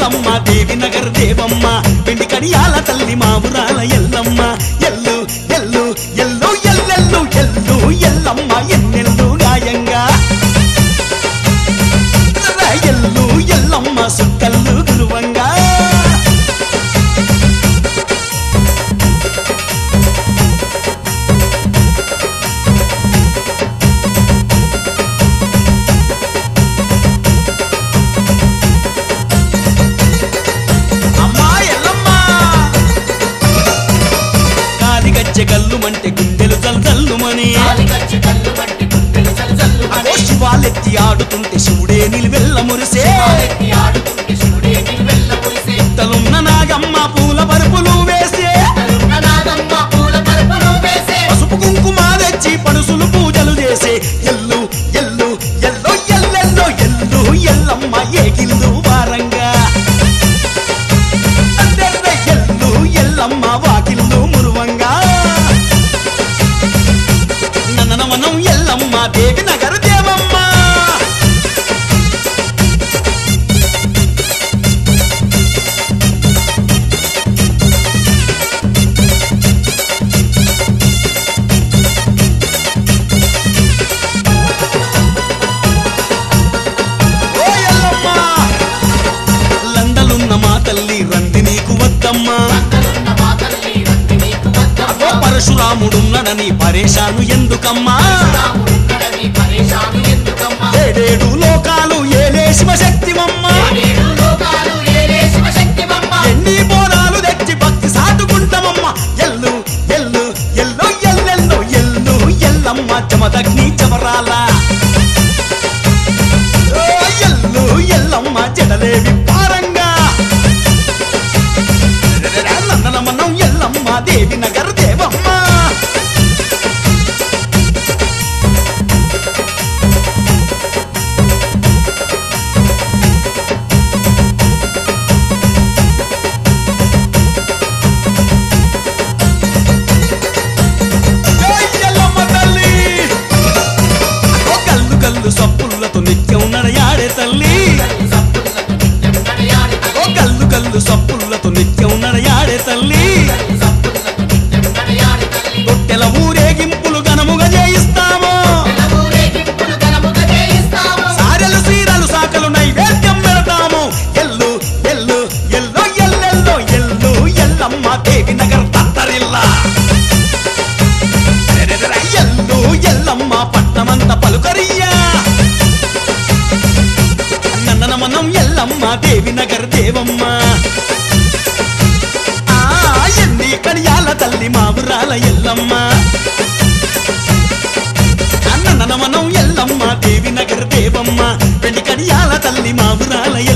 ఎల్లమ్మ దేవి నగర్ దేవమ్మ వెండి కడియాల తల్లి మా ఊరాల ఎల్లమ్మ ఎల్లు ఎల్లు ఎల్లు ఎల్లెల్లు ఎల్లు ఎల్లమ్మ ఎన్నెల్లు గాయంగా ఎల్లు ఎల్లమ్మ సుక్కల్లు గురువంగా అమ్మా ఎల్లమ్మ కాలి గజ్జె గల్లుమంటే గుండెలు జల్జల్లుమని కాలిగచ్చి కళ్ళు పట్టి గుండెలు చల్చల్లు అగో శివాలెత్తి ఆడుతుంటే శివుడే నిలువెల్ల మురిసే కాలెత్తి ఆడుతుంటే శివుడే నిలువెల్ల మురిసే. తలున్న నాగమ్మ పూల పరుపులు వేసే తరుణ నాగమ్మ పూల పరుపులు వేసే. పసుపు కుంకుమ తెచ్చి పడుసులు పూజలు చేసే ఎల్లు ఎల్లు ఎల్లో ఎల్లెల్లో ఎల్లు ఎల్లమ్మ ఏగిల్లు వారంగా అద్దెర్రె ఎల్లు ఎల్లమ్మ వాకిల్లు మురువంగా నన్ననమనం ఎల్లమ్మ దేవి నగర దేవమ్మ ఓ ఎల్లమ్మ లండలున్న మా తల్లి రంది నీకు వద్దమ్మా అందరున్న మా తల్లి రంది నీకు వద్దమ్మ. ఓ పరశురాముడున్నడని పరేషాను ఎందుకమ్మా రాముడున్నడని పరేషాను ఎందుకమ్మ? ఏడేడు లోకాలు ఏలే శివశక్తివమ్మ ఏడేడు లోకాలు ఏలే శివశక్తివమ్మ. ఎన్ని బోనాలు తెచ్చి భక్తి సాటుకుంటామమ్మ ఎల్లు ఎల్లు ఎల్లో ఎల్లెల్లో ఎల్లు ఎల్లమ్మ చమదగ్ని చమరాల ఓ ఎల్లు ఎల్లమ్మ జడలేవి పారంగా నందనమనం ఎల్లమ్మ దేవి నగర్ దేవమ్మ జై ఎల్లమ్మ తల్లి ఓ కల్లు కల్లు సప్పులతో నిత్యం నడయాడే తల్లి తల్లి సప్పులతో నిత్యం నడయాడే ఓ తల్లి. కల్లు కల్లు సప్పులతో నిత్యం నడయాడే తల్లి తల్లి సప్పులతో నిత్యం నడయాడే తల్లి. తొట్టెల ఊరేగింపులు ఘనముగా చేయిస్తాము నెల ఊరేగింపులు ఘనముగా చేయిస్తాము. సారెలు సీరలు సాకలు నైవేద్యం పెడతాము ఎల్లు ఎల్లు ఎల్లో ఎల్లెల్లో ఎల్లు ఎల్లమ్మ దేవి నగర్ తత్తరిల్లా ఎల్లు ఎల్లమ్మ పట్నమంత పలుకరియా నందనమనం ఎల్లమ్మ దేవి నగర్ దేవమ్మ ఆ ఎన్ని కడియాల తల్లి మా ఊరాల ఎల్లమ్మ అన్ననమనం ఎల్లమ్మ దేవి నగర్ దేవమ్మ వెండి కడియాల తల్లి మా ఊరాల